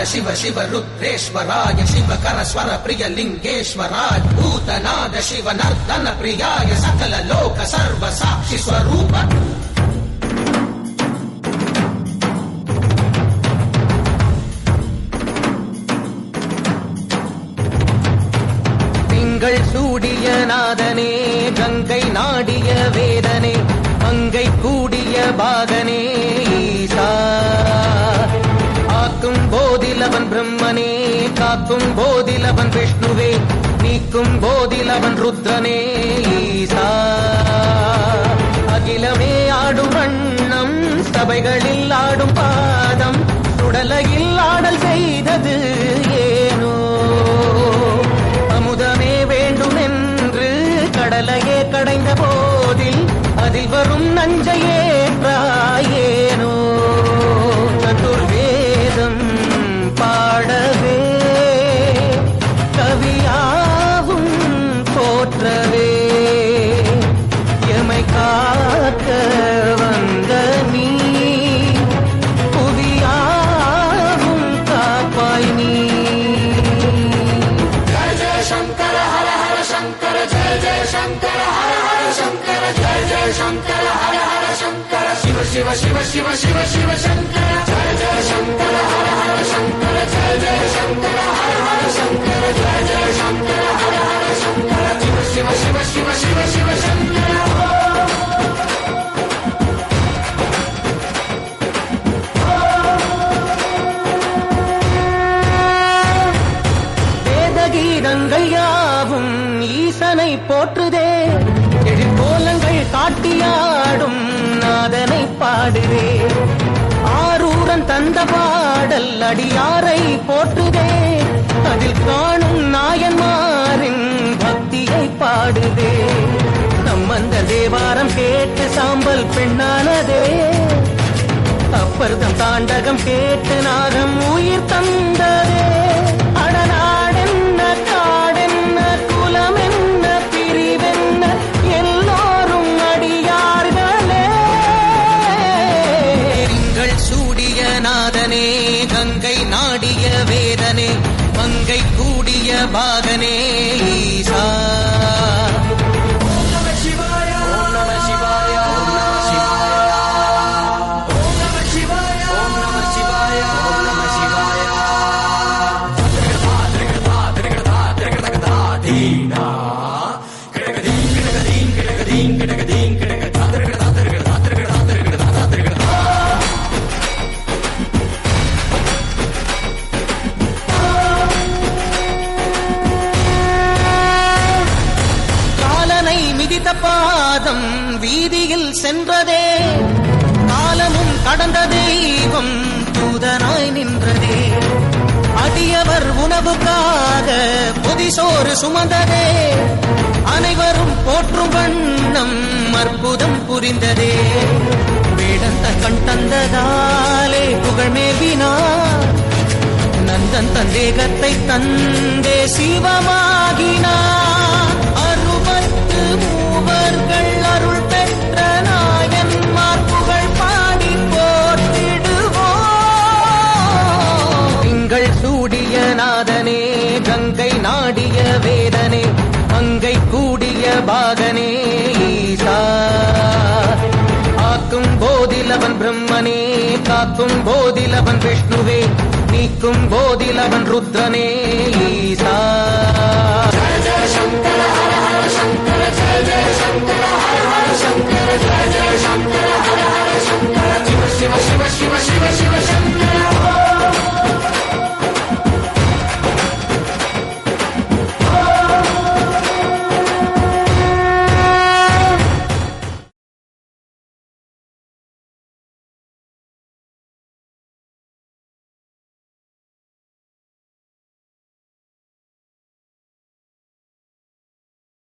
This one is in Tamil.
शिव शिव रुद्रेश्वराय शिव कर स्वर प्रिय लिङ्गेश्वराय भूतनाद शिव नर्तन प्रियाय सकल लोक सर्व साक्षि स्वरूप திங்கள் சூடிய நாதனே கங்கை நாடிய வேதனே மங்கை கூடிய பாகனே ஈசா ஆக்கும் போதிலவன் பிரம்மனே காக்கும் போதிலவன் விஷ்ணுவே நீக்கும் போதிலவன் ருத்ரனே ஈசா அகிலமே ஆடும் வண்ணம் சபைகளில் ஆடும் பாதம் சுடலையில் ஆடல் செய்தது ஏனோ அமுதமே வேண்டும் என்று கடலையே கடைந்த போதில் அதில் வரும் நஞ்சையே ஏனோ சதுர்வேதம் பாடவே கவியாவும் போற்றவே எமை காக்க வந்த நீ புவியாவும் காப்பாய் நீ வேத கீதங்கள் யாவும் ஈசனை போற்றுதே எழிற்கோலங்கள் காட்டியாடும் நாதனை பாடுதே ஆரூரன் தந்த பாடல் அடியாரை போற்றுதே அதில் காணும் நாயன்மாரின் பக்தியை பாடுதே நம்மந்த தேவாரம் கேட்டு சாம்பல் பெண்ணானதே அப்பர்தம் தாண்டகம் கேட்டு நாகம் உயிர் தந்ததே அடநாடென்ன காடென்ன குலமென்ன பிரிவென்ன எல்லோரும் அடியார்களே திங்கள் சூடிய நாதனே கங்கை நாடிய வேதனே மங்கை கூடிய பாகனே ஈசா காலனை மிதித்த பாதம் வீதியில் சென்றதே காலமும் கடந்த தெய்வம் தூதனாய் நின்றதே அடியவர் உணவுக்காக பொதிசோறு சுமந்ததே அனைவரும் போற்றும் வண்ணம் அற்புதம் புரிந்ததே வேடந்த கண் தந்ததாலே புகழ் மேவினார் நந்தன் தந்தேகத்தை தந்தே சிவமாகினார் அறுபத்து மூவர்கள் அருள் பெற்ற நாயன்மார் புகழ் பாடி போற்றிடுவோம் திங்கள் சூடிய நாதனே கங்கை நாடிய வேதனே மங்கை கூடிய பாகனே ஈசா ஆக்கும் போதிலவன் பிரம்மனே காக்கும் போதிலவன் விஷ்ணுவே நீக்கும் போதிலவன் ருத்ரனே ஈசா